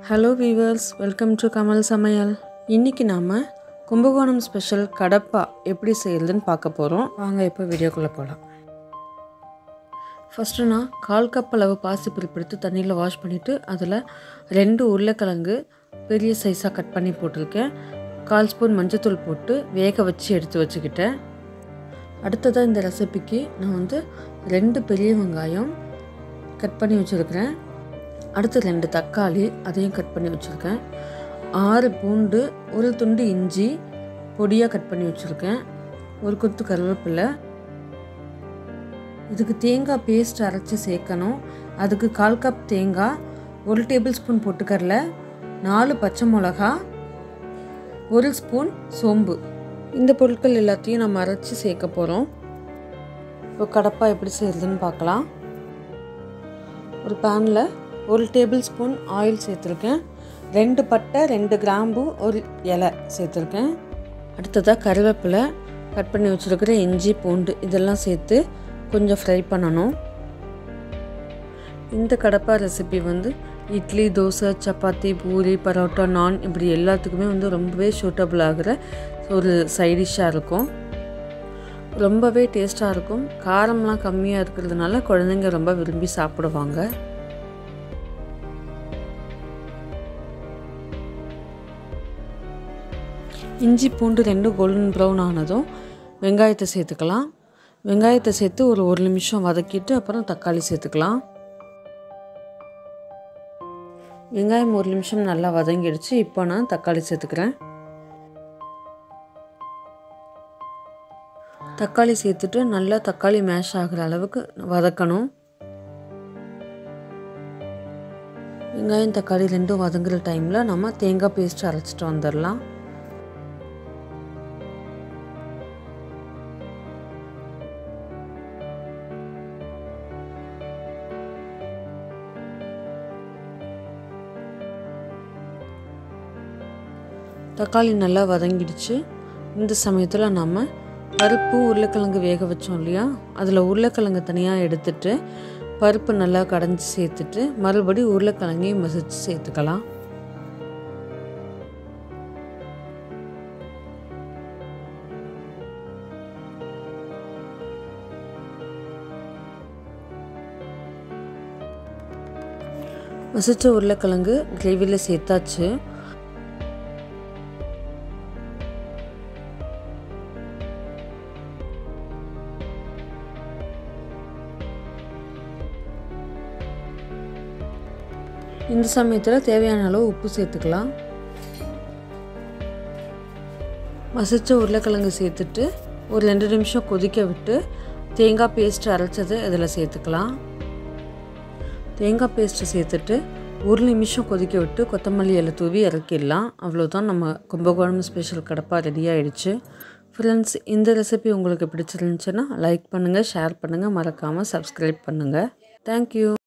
hello viewers welcome to Kamal சமையல் இன்றைக்கி நாம் கும்பகோணம் ஸ்பெஷல் கடப்பா எப்படி செய்கிறதுன்னு பார்க்க போகிறோம் வாங்க இப்போ வீடியோக்குள்ளே போகலாம் ஃபஸ்ட்டு நான் கால் கப் அளவு பாசிப்பருப்பு எடுத்து தண்ணியில் வாஷ் பண்ணிவிட்டு அதில் ரெண்டு உருளைக்கிழங்கு பெரிய சைஸாக கட் பண்ணி போட்டிருக்கேன் கால் ஸ்பூன் மஞ்சத்தூள் போட்டு வேக வச்சு எடுத்து வச்சுக்கிட்டேன் அடுத்ததாக இந்த ரெசிபிக்கு நான் வந்து ரெண்டு பெரிய வெங்காயம் கட் பண்ணி வச்சுருக்கிறேன் அடுத்து ரெண்டு தக்காளி அதையும் கட் பண்ணி வச்சுருக்கேன் ஆறு பூண்டு ஒரு துண்டு இஞ்சி பொடியாக கட் பண்ணி வச்சுருக்கேன் ஒரு கொத்து கருவேப்பிலை இதுக்கு தேங்காய் பேஸ்ட் அரைச்சி சேர்க்கணும் அதுக்கு கால் கப் தேங்காய் ஒரு டேபிள் ஸ்பூன் பொட்டுக்கடலை நாலு பச்சை மிளகா ஒரு ஸ்பூன் சோம்பு இந்த பொருட்கள் எல்லாத்தையும் நம்ம அரைச்சி சேர்க்க போகிறோம் இப்போ கடப்பா எப்படி செய்கிறதுன்னு பார்க்கலாம் ஒரு பேனில் ஒரு டேபிள் ஸ்பூன் ஆயில் சேர்த்துருக்கேன் ரெண்டு பட்டை ரெண்டு கிராம்பு ஒரு இலை சேர்த்துருக்கேன் அடுத்ததாக கருவேப்பிலை கட் பண்ணி வச்சுருக்கிற இஞ்சி பூண்டு இதெல்லாம் சேர்த்து கொஞ்சம் ஃப்ரை பண்ணணும் இந்த கடப்பா ரெசிபி வந்து இட்லி தோசை சப்பாத்தி பூரி பரோட்டா நான் இப்படி எல்லாத்துக்குமே வந்து ரொம்பவே சூட்டபிள் ஆகிற ஒரு சைடிஷ்ஷாக இருக்கும் ரொம்பவே டேஸ்ட்டாக இருக்கும் காரம்லாம் கம்மியாக இருக்கிறதுனால குழந்தைங்க ரொம்ப விரும்பி சாப்பிடுவாங்க இஞ்சி பூண்டு ரெண்டும் கோல்டன் ப்ரௌன் ஆனதும் வெங்காயத்தை சேர்த்துக்கலாம் வெங்காயத்தை சேர்த்து ஒரு ஒரு நிமிஷம் வதக்கிட்டு அப்புறம் தக்காளி சேர்த்துக்கலாம் வெங்காயம் ஒரு நிமிஷம் நல்லா வதங்கிடுச்சு இப்போ நான் தக்காளி சேர்த்துக்கிறேன் தக்காளி சேர்த்துட்டு நல்லா தக்காளி மேஷ் ஆகிற அளவுக்கு வதக்கணும் வெங்காயம் தக்காளி ரெண்டும் வதங்குற டைமில் நம்ம தேங்காய் பேஸ்ட் அரைச்சிட்டு வந்துடலாம் தக்காளி நல்லா வதங்கிடுச்சு இந்த சமயத்தில் நம்ம பருப்பு உருளைக்கிழங்கு வேக வச்சோம் இல்லையா அதில் உருளைக்கிழங்கு தனியாக எடுத்துட்டு பருப்பு நல்லா கடைஞ்சி சேர்த்துட்டு மறுபடி உருளைக்கிழங்கையும் மசிச்சு சேர்த்துக்கலாம் மசிச்ச உருளைக்கிழங்கு கிரேவியில் சேர்த்தாச்சு இந்த சமயத்தில் தேவையான அளவு உப்பு சேர்த்துக்கலாம் மசிச்ச உருளைக்கிழங்கு சேர்த்துட்டு ஒரு ரெண்டு நிமிஷம் கொதிக்க விட்டு தேங்காய் பேஸ்ட் அரைச்சதை இதில் சேர்த்துக்கலாம் தேங்காய் பேஸ்ட்டு சேர்த்துட்டு ஒரு நிமிஷம் கொதிக்க விட்டு கொத்தமல்லி இலை தூவி இறக்கிடலாம் அவ்வளோதான் நம்ம கும்பகோணம் ஸ்பெஷல் கடப்பா ரெடி ஆகிடுச்சு ஃப்ரெண்ட்ஸ் இந்த ரெசிபி உங்களுக்கு பிடிச்சிருந்துச்சுன்னா லைக் பண்ணுங்கள் ஷேர் பண்ணுங்கள் மறக்காமல் சப்ஸ்கிரைப் பண்ணுங்கள் தேங்க்யூ